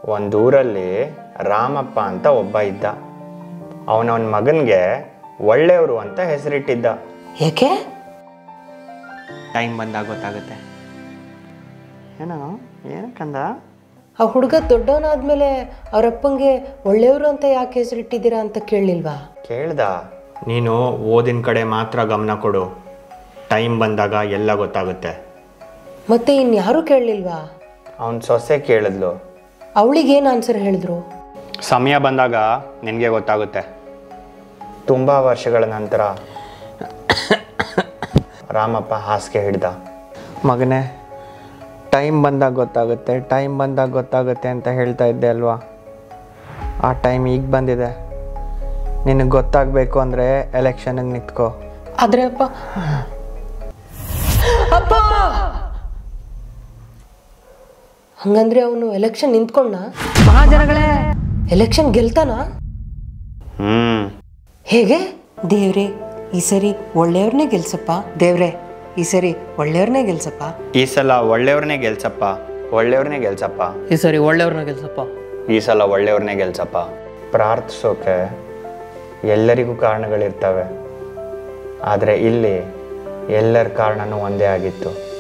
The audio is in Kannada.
ಒಂದು ಊರಲ್ಲಿ ರಾಮಪ್ಪ ಅಂತ ಒಬ್ಬ ಇದ್ದ ಅವನವನ ಮಗನಿಗೆ ಒಳ್ಳೆಯವರು ಅಂತ ಹೆಸರಿಟ್ಟಿದ್ದ ಏಕೆ ಟೈಮ್ ಬಂದಾಗ ಗೊತ್ತಾಗುತ್ತೆ ಏನೋ ಏನಕ್ಕಂದ ಆ ಹುಡುಗ ದೊಡ್ಡವನಾದ್ಮೇಲೆ ಅವರಪ್ಪಂಗೆ ಒಳ್ಳೆಯವರು ಅಂತ ಯಾಕೆ ಹೆಸರಿಟ್ಟಿದ್ದೀರಾ ಅಂತ ಕೇಳಲಿಲ್ವಾ ಕೇಳ್ದ ನೀನು ಓದಿನ ಕಡೆ ಮಾತ್ರ ಗಮನ ಕೊಡು ಟೈಮ್ ಬಂದಾಗ ಎಲ್ಲ ಗೊತ್ತಾಗುತ್ತೆ ಮತ್ತೆ ಇನ್ಯಾರೂ ಕೇಳಲಿಲ್ವಾ ಅವನ ಸೊಸೆ ಕೇಳಿದ್ಲು ಅವಳಿಗೆ ಏನು ಆನ್ಸರ್ ಹೇಳಿದ್ರು ಸಮಯ ಬಂದಾಗ ನಿನಗೆ ಗೊತ್ತಾಗುತ್ತೆ ತುಂಬ ವರ್ಷಗಳ ನಂತರ ರಾಮಪ್ಪ ಹಾಸಿಗೆ ಹಿಡ್ದ ಮಗನೇ ಟೈಮ್ ಬಂದಾಗ ಗೊತ್ತಾಗುತ್ತೆ ಟೈಮ್ ಬಂದಾಗ ಗೊತ್ತಾಗುತ್ತೆ ಅಂತ ಹೇಳ್ತಾ ಇದ್ದೆ ಅಲ್ವಾ ಆ ಟೈಮ್ ಈಗ ಬಂದಿದೆ ನಿನಗೆ ಗೊತ್ತಾಗಬೇಕು ಅಂದರೆ ಎಲೆಕ್ಷನ್ಗೆ ನಿಂತ್ಕೋ ಆದ್ರೆ ಅಪ್ಪ ಅಪ್ಪ ಹಂಗಂದ್ರೆ ಅವನು ಎಲೆಕ್ಷನ್ ನಿಂತ್ಕೊಂಡ ಮಹಾಜನಗಳೇ ಎಲೆಕ್ಷನ್ ಗೆಲ್ತಾನ ಹ್ಞೂ ಹೇಗೆ ದೇವ್ರೆ ಈ ಸರಿ ಒಳ್ಳೆಯವ್ರನ್ನೇ ಗೆಲ್ಸಪ್ಪ ದೇವ್ರೆ ಈ ಸರಿ ಒಳ್ಳೆಯವ್ರನ್ನೇ ಗೆಲ್ಸಪ್ಪ ಈ ಸಲ ಒಳ್ಳೆಯವ್ರನ್ನೇ ಗೆಲ್ಸಪ್ಪ ಒಳ್ಳೆಯವ್ರನ್ನೇ ಗೆಲ್ಸಪ್ಪ ಈ ಸರಿ ಒಳ್ಳೆಯವ್ರನ್ನ ಗೆಲ್ಸಪ್ಪ ಈ ಸಲ ಒಳ್ಳೆಯವ್ರನ್ನೇ ಗೆಲ್ಸಪ್ಪ ಪ್ರಾರ್ಥಿಸೋಕೆ ಎಲ್ಲರಿಗೂ ಕಾರಣಗಳಿರ್ತವೆ ಆದರೆ ಇಲ್ಲಿ ಎಲ್ಲರ ಕಾರಣನೂ ಒಂದೇ ಆಗಿತ್ತು